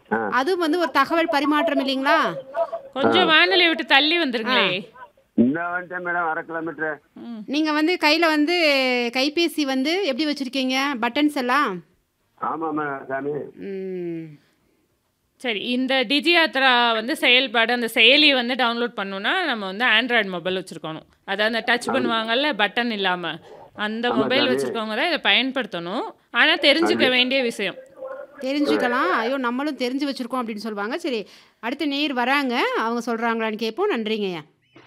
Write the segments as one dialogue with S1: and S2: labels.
S1: ஆ.
S2: அது வந்து ஒரு தகவல் பரிமாற்றம் இல்லைங்களா
S3: கொஞ்சம் வானொலியை விட்டு தள்ளி வந்துருங்களே
S1: இந்த வந்துட்டேன் மேடம் அரை கிலோமீட்டர்
S3: ம்.
S2: நீங்க வந்து கையில வந்து கைபேசி வந்து எப்படி வச்சிருக்கீங்க பட்டன்ஸ் எல்லாம்
S1: ஆமாம் மேடம் சாமி
S2: ம்.
S3: சரி இந்த டிஜியாத்ரா வந்து செயல்பாடு அந்த செயலியை வந்து டவுன்லோட் பண்ணணும்னா நம்ம வந்து ஆண்ட்ராய்டு மொபைல் வச்சுருக்கணும் அதாவது அந்த டச் பண்ணுவாங்கல்ல பட்டன் இல்லாமல் அந்த மொபைல் வச்சுருக்கவங்க தான் இதை பயன்படுத்தணும் ஆனால் தெரிஞ்சுக்க வேண்டிய விஷயம்
S2: தெரிஞ்சுக்கலாம் ஐயோ நம்மளும் தெரிஞ்சு வச்சிருக்கோம் அப்படின்னு சொல்லுவாங்க சரி அடுத்த நேர் வராங்க அவங்க சொல்றாங்களான்னு கேட்போம் நன்றிங்கய்யா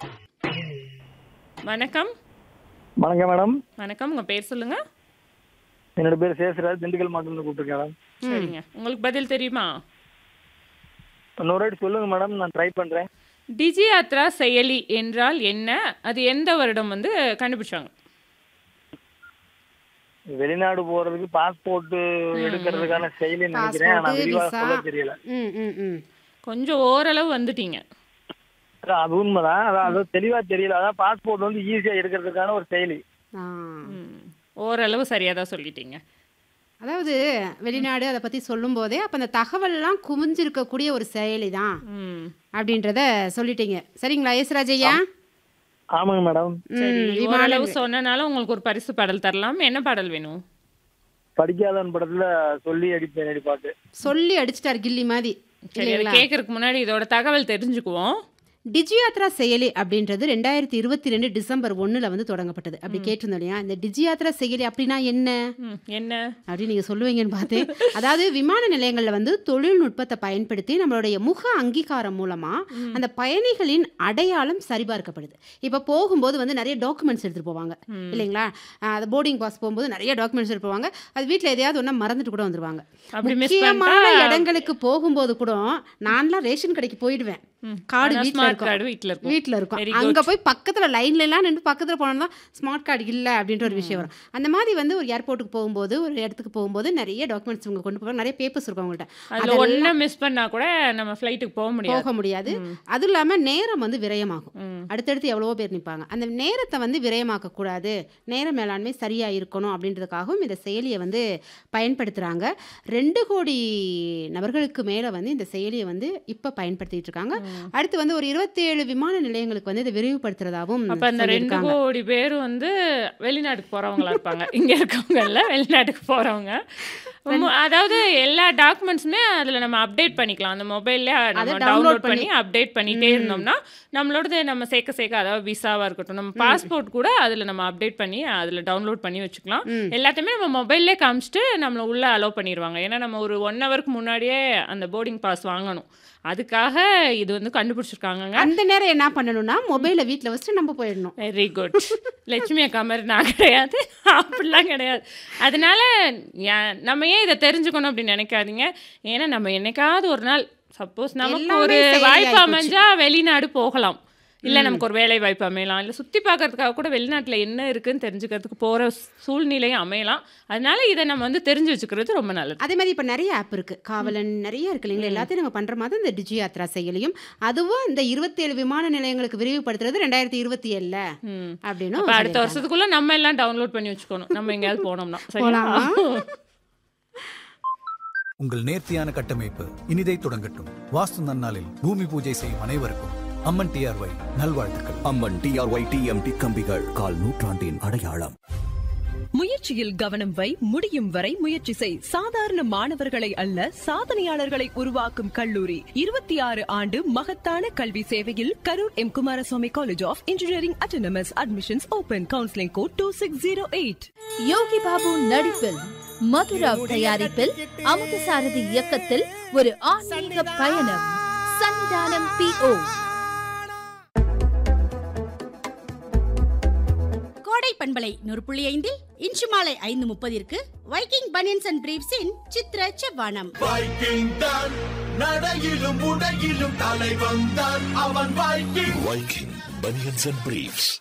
S3: வணக்கம்
S4: வணக்கம் மேடம்
S3: வணக்கம் உங்கள் பேர் சொல்லுங்கள்
S4: என்னோட பேர் சேசராஜ் திண்டுக்கல் மாவட்டத்தில் கூப்பிட்டுருக்கேன் மேடம்
S3: சரிங்க உங்களுக்கு பதில் தெரியுமா
S4: இன்னொரு வாட்டி சொல்லுங்க மேடம் நான் ட்ரை பண்றேன்
S3: டிஜியாத்ரா செயலி என்றால் என்ன அது எந்த வருடம் வந்து கண்டுபிடிச்சாங்க
S4: வெளிநாடு போறதுக்கு பாஸ்போர்ட் எடுக்கிறதுக்கான செயலி நினைக்கிறேன் ஆனா
S2: Passport,
S4: விரிவா
S2: visa.
S4: சொல்ல தெரியல
S2: ம் ம் ம்
S3: கொஞ்சம் ஓரளவு வந்துட்டீங்க
S4: அதான் அது உண்மைதான் அதான் அது தெளிவா தெரியல அதான் பாஸ்போர்ட் வந்து ஈஸியா எடுக்கிறதுக்கான ஒரு செயலி
S2: ஆ.
S3: ம். ஓரளவு சரியாக தான் சொல்லிட்டீங்க
S2: அதாவது வெளிநாடு அதை பற்றி சொல்லும்போதே அப்போ அந்த தகவல்லாம் குமிஞ்சிருக்கக்கூடிய ஒரு செயலி தான்
S3: ம்
S2: அப்படின்றத சொல்லிட்டீங்க சரிங்களா ஏசுராஜ் ஐயா
S4: ஆமாங்க மேடம்
S3: சரி
S2: ம், விமான
S3: ஓரளவு சொன்னனால உங்களுக்கு ஒரு பரிசு பாடல் தரலாம் என்ன பாடல் வேணும்
S4: படிக்காதவன் படத்துல சொல்லி அடிப்பேன் அடி பாட்டு
S2: சொல்லி அடிச்சிட்டார் கில்லி மாதிரி
S3: சரி அதை
S2: இல்லைங்களா
S3: கேட்கறதுக்கு முன்னாடி இதோட தகவல் தெரிஞ்சுக்குவோம்
S2: டிஜியாத்ரா செயலி அப்படின்றது ரெண்டாயிரத்தி இருபத்தி ரெண்டு டிசம்பர் ஒன்றில் வந்து தொடங்கப்பட்டது அப்படி கேட்டிருந்தோம் இல்லையா இந்த டிஜியாத்ரா செயலி அப்படின்னா என்ன
S3: ம், என்ன
S2: அப்படின்னு நீங்கள் சொல்லுவீங்கன்னு பார்த்தேன் அதாவது விமான நிலையங்களில் வந்து தொழில்நுட்பத்தை பயன்படுத்தி நம்மளுடைய முக அங்கீகாரம் மூலமாக அந்த பயணிகளின் அடையாளம் சரிபார்க்கப்படுது இப்போ போகும்போது வந்து நிறைய டாக்குமெண்ட்ஸ் எடுத்துகிட்டு போவாங்க இல்லைங்களா அஹ் அது போர்டிங் பாஸ் போகும்போது நிறைய டாக்குமெண்ட்ஸ் எடுத்து போவாங்க அது வீட்டில் எதையாவது ஒன்றா மறந்துட்டு கூட வந்துருவாங்க
S3: அப்படி மிஸ்
S2: முக்கியமான
S3: பண்ணிட்டா
S2: இடங்களுக்கு போகும்போது கூட நான்லாம் ரேஷன் கடைக்கு போயிடுவேன் கார்டு வீட்டில்
S3: ஸ்மார்ட்
S2: இருக்கும்
S3: கார்டு வீட்டில் இருக்கும்
S2: வீட்டில் இருக்கும்
S3: Very
S2: அங்கே போய் பக்கத்தில் லைன்ல எல்லாம் நின்று பக்கத்தில் போனோம்னா ஸ்மார்ட் கார்டு இல்லை அப்படின்ற ஒரு விஷயம் வரும் அந்த மாதிரி வந்து ஒரு ஏர்போர்ட்டுக்கு போகும்போது ஒரு இடத்துக்கு போகும்போது நிறைய டாக்குமெண்ட்ஸ் இவங்க கொண்டு போவாங்க நிறைய பேப்பர்ஸ் இருக்கும் அவங்கள்ட்ட
S3: அதில் ஒன்றை மிஸ் பண்ணா கூட நம்ம ஃப்ளைட்டுக்கு போக முடியாது
S2: போக முடியாது அதுவும் இல்லாமல் நேரம் வந்து விரயமாகும்
S3: ம்.
S2: அடுத்தடுத்து எவ்வளவோ பேர் நிற்பாங்க அந்த நேரத்தை வந்து விரயமாக்க கூடாது நேர மேலாண்மை சரியாக இருக்கணும் அப்படின்றதுக்காகவும் இந்த செயலியை வந்து பயன்படுத்துகிறாங்க ரெண்டு கோடி நபர்களுக்கு மேலே வந்து இந்த செயலியை வந்து இப்போ பயன்படுத்திட்டு இருக்காங்க அடுத்து வந்து ஒரு இருபத்தேழு விமான நிலையங்களுக்கு வந்து இதை விரிவுபடுத்துறதாகவும்
S3: அப்ப அந்த ரெண்டு
S2: சொல்லியிருக்காங்க.
S3: கோடி பேர் வந்து வெளிநாட்டுக்கு போறவங்களா இருப்பாங்க இங்க இருக்கவங்க இல்ல வெளிநாட்டுக்கு போறவங்க உம், அதாவது எல்லா டாக்குமெண்ட்ஸுமே அதுல நம்ம அப்டேட் பண்ணிக்கலாம் அந்த மொபைல்ல நம்ம
S2: download
S3: டவுன்லோட் பண்ணி
S2: பண்ணி-
S3: அப்டேட் பண்ணிட்டே இருந்தோம்னா நம்மளோடது நம்ம சேர்க்க சேர்க்க அதாவது விசாவா இருக்கட்டும் நம்ம பாஸ்போர்ட் கூட அதுல நம்ம அப்டேட் பண்ணி அதுல டவுன்லோட் பண்ணி வச்சுக்கலாம் எல்லாத்தையுமே நம்ம மொபைல்லே காமிச்சிட்டு நம்மள உள்ள அலோவ் பண்ணிடுவாங்க ஏன்னா நம்ம ஒரு ஒன் ஹவருக்கு முன்னாடியே அந்த போர்டிங் பாஸ் வாங்கணும் அதுக்காக இது வந்து கண்டுபிடிச்சிருக்காங்கங்க
S2: அந்த நேரம் என்ன பண்ணணும்னா மொபைலை வீட்டில் வச்சுட்டு நம்ம போயிடணும்
S3: வெரி குட் லட்சுமி அக்கா மாதிரி நான் கிடையாது அப்படிலாம் கிடையாது அதனால ஏன் நம்ம ஏன் இதை தெரிஞ்சுக்கணும் அப்படின்னு நினைக்காதீங்க ஏன்னா நம்ம என்னைக்காவது ஒரு நாள் சப்போஸ் நமக்கு
S2: எல்லாமே
S3: ஒரு
S2: செயலி
S3: வாய்ப்பு
S2: ஆயிப்போச்சு.
S3: அமைஞ்சா வெளிநாடு போகலாம் இல்லை நமக்கு ஒரு வேலை வாய்ப்பு அமையலாம் இல்லை சுற்றி பார்க்கறதுக்காக கூட வெளிநாட்டில் என்ன இருக்குன்னு தெரிஞ்சுக்கிறதுக்கு போகிற சூழ்நிலையும் அமையலாம் அதனால இதை நம்ம வந்து தெரிஞ்சு வச்சுக்கிறது ரொம்ப நல்லது
S2: அதே மாதிரி இப்போ நிறைய ஆப் இருக்கு காவலன் நிறைய இருக்கு இல்லைங்களா எல்லாத்தையும் நம்ம பண்ற மாதிரி இந்த டிஜி யாத்ரா செயலியும் அதுவும் இந்த இருபத்தேழு விமான நிலையங்களுக்கு விரிவுபடுத்துறது ரெண்டாயிரத்தி இருபத்தி ஏழுல
S3: ம்
S2: அப்படின்னு
S3: அப்ப அடுத்த வருஷத்துக்குள்ள நம்ம எல்லாம் டவுன்லோட் பண்ணி வச்சுக்கணும் நம்ம எங்கேயாவது போனோம்னா சரியா
S2: போலாமா?
S5: உங்கள் நேர்த்தியான கட்டமைப்பு இனிதை தொடங்கட்டும் வாஸ்து நன்னாளில் பூமி பூஜை செய்யும் அனைவருக்கும் அம்மன் டிஆர்ஒய் நல்வாழ்த்துக்கள்
S6: அம்மன் டிஆர்ஒய் டிஎம்டி கம்பிகள் கால் நூற்றாண்டின் அடையாளம்
S7: முயற்சியில் கவனம் வை முடியும் வரை முயற்சி செய் சாதாரண மாணவர்களை அல்ல சாதனையாளர்களை உருவாக்கும் கல்லூரி இருபத்தி ஆறு ஆண்டு மகத்தான கல்வி சேவையில் Karur M Kumaraswamy college of engineering autonomous admissions open counselling code two six zero eight
S8: Yogi Babu நடிப்பில் மதுராவ் தயாரிப்பில் அமுதசாரதி இயக்கத்தில் ஒரு ஆன்மீக பயணம் சன்னிதானம் பி ஓ
S9: கோடை பண்பலை நூறு புள்ளி ஐந்தில் இன்று மாலை ஐந்து முப்பதிற்கு வைக்கிங் பனியன்ஸ் அண்ட் பிரீவ்ஸின் சித்ர செவ்வானம்
S10: வைக்கிங் தான் நடையிலும் உடையிலும் தலை வந்தான் அவன் Viking Viking banians and briefs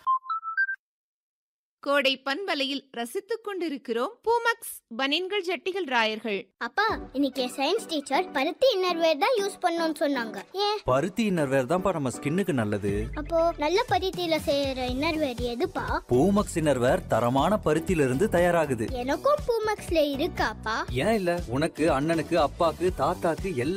S11: கோடை பண்பலையில் ரசித்துக் கொண்டிருக்கிறோம் பூமக்ஸ் பனின்கள் ஜட்டிகள் ராயர்கள்
S12: அப்பா இன்னைக்கு சயின்ஸ் டீச்சர் பருத்தி இன்னர்வேர் தான் யூஸ் பண்ணணும்னு சொன்னாங்க ஏன்
S13: பருத்தி இன்னர்வேர் தான்ப்பா நம்ம ஸ்கின்னுக்கு நல்லது
S12: அப்போ நல்ல பருத்தியில செய்யற இன்னர்வேர் எதுப்பா
S13: பூமக்ஸ் இன்னர்வேர் தரமான பருத்தியில இருந்து தயாராகுது
S12: எனக்கும் பூமக்ஸ்ல இருக்காப்பா
S13: ஏன் இல்ல உனக்கு அண்ணனுக்கு அப்பாக்கு தாத்தாக்கு எல்லா